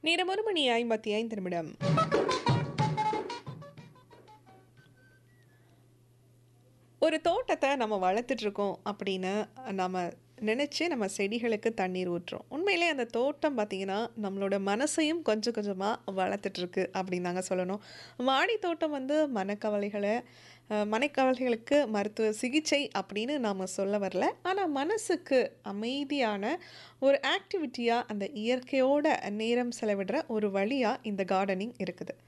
நேரம் ஒரு மணி ஐம்பத்தி ஐந்து நிமிடம் ஒரு தோட்டத்தை நம்ம வளர்த்துட்டு இருக்கோம் அப்படின்னு நம்ம நினச்சி நம்ம செடிகளுக்கு தண்ணீர் ஊற்றுறோம் உண்மையிலே அந்த தோட்டம் பார்த்திங்கன்னா நம்மளோட மனசையும் கொஞ்சம் கொஞ்சமாக வளர்த்துட்ருக்கு அப்படின்னு தாங்க சொல்லணும் மாடி தோட்டம் வந்து மனக்கவலைகளை அஹ், மனக்கவலைகளுக்கு மருத்துவ சிகிச்சை அப்படின்னு நாம் சொல்ல வரல ஆனால் மனசுக்கு அமைதியான ஒரு ஆக்டிவிட்டியாக அந்த இயற்கையோட நேரம் செலவிடுற ஒரு வழியாக இந்த கார்டனிங் இருக்குது